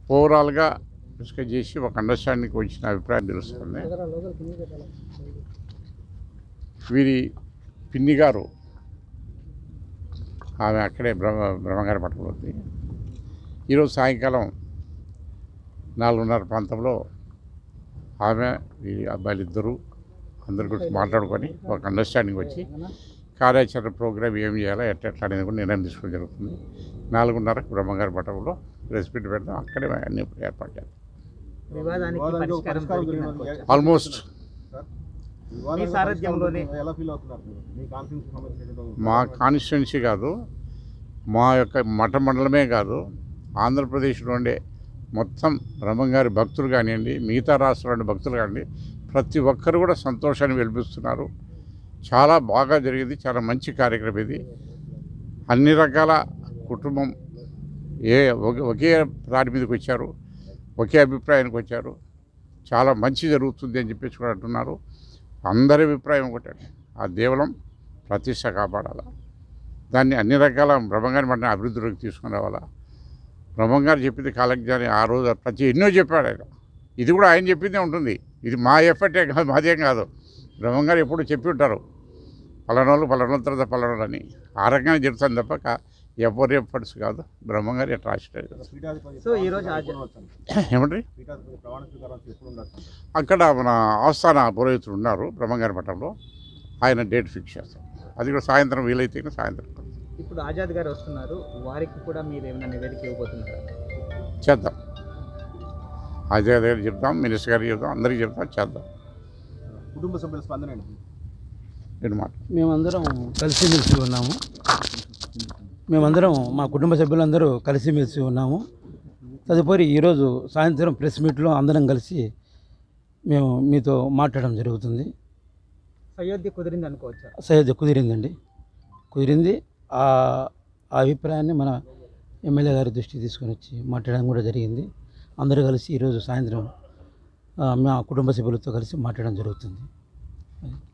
ఓవరాల్గా డిస్కస్ చేసి ఒక అండర్స్టాండింగ్కి వచ్చిన అభిప్రాయం తెలుస్తుంది వీరి పిన్ని గారు ఆమె అక్కడే బ్రహ్మ బ్రహ్మగారి పట్టణంలో ఉంది ఈరోజు సాయంకాలం నాలుగున్నర ప్రాంతంలో ఆమె ఈ అబ్బాయిలు ఇద్దరు అందరి గురించి మాట్లాడుకొని ఒక అండర్స్టాండింగ్ వచ్చి కార్యాచరణ ప్రోగ్రామ్ ఏం చేయాలో ఎట్లా అనేది కూడా నిర్ణయం తీసుకోవడం జరుగుతుంది నాలుగున్నరకు బ్రహ్మగారి పట్టణంలో ప్రెస్ మీట్ పెడతాం అక్కడే అన్ని ఏర్పాటు చేస్తాం వివాదానికి పరిష్కారం దొరికిందనుకోవచ్చా? ఆల్మోస్ట్ మీ సారథ్యంలోనే ఎలా ఫీల్ అవుతున్నారు మీరు? మీ కాన్ఫిడెన్స్ సంబంధించినటువంటి మా కాన్స్టిట్యున్సీ కాదు మా యొక్క మఠ మండలమే కాదు ఆంధ్రప్రదేశ్లో ఉండే మొత్తం బ్రహ్మంగారి భక్తులు కానివ్వండి మిగతా రాష్ట్రాల భక్తులు కానివ్వండి ప్రతి ఒక్కరు కూడా సంతోషాన్ని వెలిపిస్తున్నారు చాలా బాగా జరిగింది చాలా మంచి కార్యక్రమం ఇది అన్ని రకాల కుటుంబం ఏ ఒకే ఒకే దాని మీదకి వచ్చారు ఒకే అభిప్రాయానికి వచ్చారు చాలా మంచి జరుగుతుంది అని చెప్పేసి కూడా అంటున్నారు అందరి అభిప్రాయం ఒకటే ఆ దేవలం ప్రతిష్ట కాపాడాలా దాన్ని అన్ని రకాల బ్రహ్మంగారి మఠం అభివృద్ధిలోకి తీసుకుని రావాలా బ్రహ్మంగారు చెప్పింది కాలజ్ఞాని ఆ రోజు ప్రతి ఎన్నో చెప్పాడు ఆయన ఇది కూడా ఆయన చెప్పిందే ఉంటుంది ఇది మా ఎఫర్టే కాదు మాదేం కాదు బ్రహ్మంగారు ఎప్పుడు చెప్పి ఉంటారు పలానోళ్ళు పలానోళ్ళ తర్వాత పలానోళ్ళు అని ఆ రకంగా చెప్తాను తప్ప కా- ఎవరి ఎఫర్ట్స్ కాదు బ్రహ్మంగారు ఎట్లా రాసిటారు పీఠాధిపతి సో ఈ రోజు ఆచ- ఎప్పుడు ఉండొచ్చండి? ఏమంటారు పీఠాధిపతి ప్రమాణ స్వీకారం ఎప్పుడు ఉండొచ్చు అక్కడ మన ఆస్థాన పురోహితులు ఉన్నారు బ్రహ్మంగారి మఠంలో ఆయన డేట్ ఫిక్స్ చేస్తాం అది కూడా సాయంత్రం వీలైతే సాయంత్రం ఇప్పుడు ఆజాద్ గారు వస్తున్నారు వారికి కూడా మీరు ఏమైనా నివేదిక ఇవ్వబోతున్నారా చేద్దాం అజయ్ గారికి చెప్తాం మినిస్టర్ గారికి చెప్తాం అందరికీ చెప్తాం చేద్దాం కుటుంబ సభ్యుల స్పందన ఏంటి నేను మాట మేమందరం కలిసిమెలిసి ఉన్నాము మేమందరం మా కుటుంబ సభ్యులందరూ కలిసిమెలిసి ఉన్నాము తదుపరి ఈరోజు సాయంత్రం ప్రెస్ మీట్లో అందరం కలిసి మేము మీతో మాట్లాడడం జరుగుతుంది అయోధ్య కుదిరింది అనుకోవచ్చా సయోధ్య కుదిరిందండి కుదిరింది ఆ ఆ అభిప్రాయాన్ని మన ఎమ్మెల్యే గారి దృష్టికి తీసుకొని వచ్చి మాట్లాడడం కూడా జరిగింది అందరూ కలిసి ఈరోజు సాయంత్రం ఆ, మా కుటుంబ సభ్యులతో కలిసి మాట్లాడడం జరుగుతుంది